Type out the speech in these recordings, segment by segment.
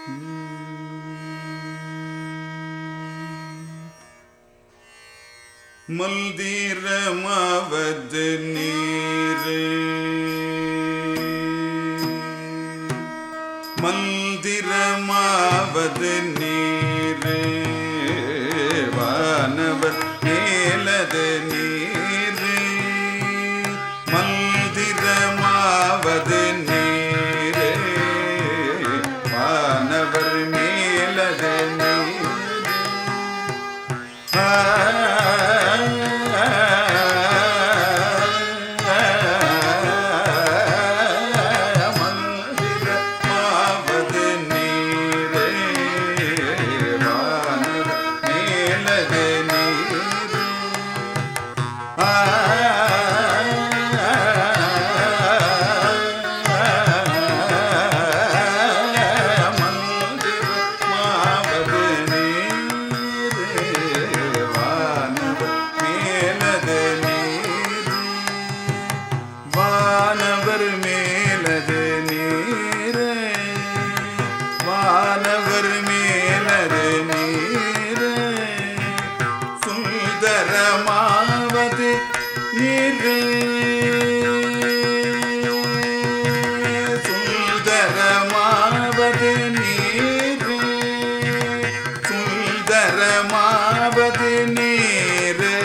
மல்தீரமாவது நீரு மல்திரமாவது நீரு வானவர் மேலது நீரு மல்திரமாவது நீரு வானவர் மேலது நீரு மந்திரமாவது நீரே வானவர் மேலது நீரே மந்திரமாவது நீரே வானவர் மேலது நீரே வானவர் மேலது நீரே வானவர் மேலது நீரே சுந்தரமாவது நீரே சுந்தரமாவது நீரே சுந்தரமாவது நீரே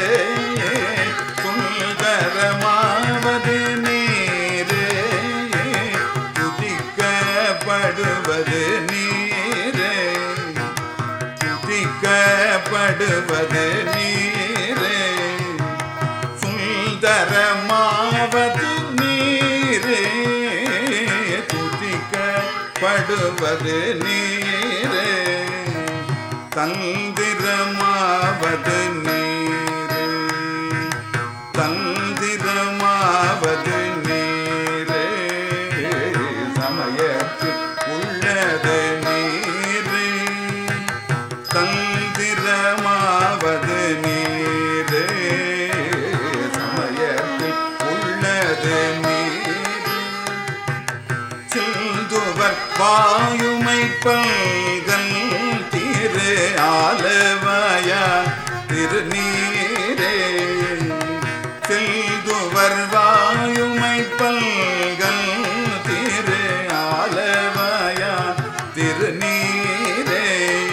சுந்தரமாவது நீரே துதிக்கப்படுவது நீரே துதிக்கப்படுவது நீரே சுந்தரமாவது நீரே துதிக்கப்படுவது நீரே தந்திரமாவது நீரே தந்திரமாவது நீரே சமயத்தில் உள்ளது நீரே தந்திரமாவது நீரே சமயத்தில் உள்ளது நீரே சிந்துவர் வாயுமை பல்கல் திரு ஆலவயா திருநீரே செல்துவர் வாயுமை பல்கல் திரு ஆலவயா திருநீரே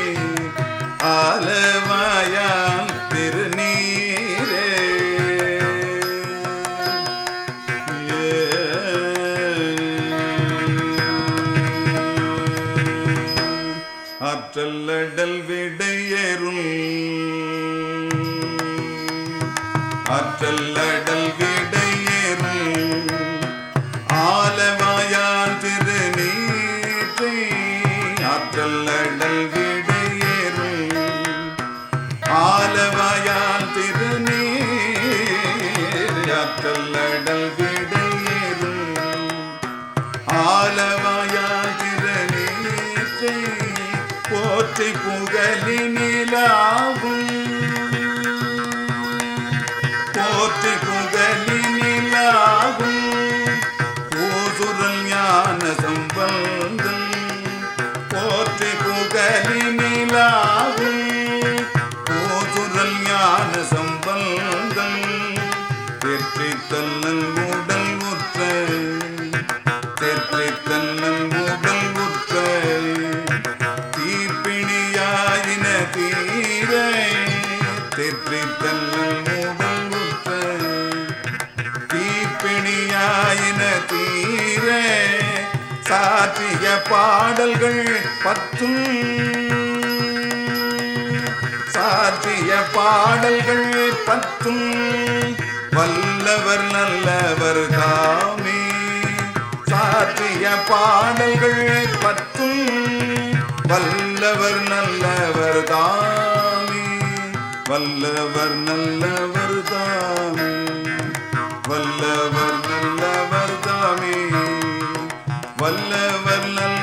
ஆலவயா திருநீரே ஆற்றல்லடல் விடையேறும் ஆற்றல்லடல் விடையேறும் ஆலவாயான் திருநீற்றை ஆற்றல்லடல் விடையேறும் ஆலவாயான் திருநீர் ஆற்றல்லடல் விடையேறும் ஆலவாயாதிரநீற்றை போற்றி புகழினிலாகும் போற்றி புகழினிலாகும் பூசுரல் ஞான சம்பந்தம் போற்றி புகழினிலாகும் பூசுரல் ஞான சம்பந்தம் வெற்றி தன்னல் உடல் உற்ற தெற்றி தன்னல் உடல் உற்ற தீர்ப்பிணியாயின தீர தெற்றி தன்னல் உடல் உற்ற தீப்பிணியாயின தீர சாற்றிய பாடல்கள் பத்தும் சாற்றிய பாடல்கள் பத்தும் வல்லவர் நல்லவர் தாமே சாற்றிய பாடல்கள் பத்தும் வல்லவர் நல்லவர் தாமே வல்லவர் நல்லவர் தாமே வல்லவர் நல்லவர் தாமே வல்லவர் நல்ல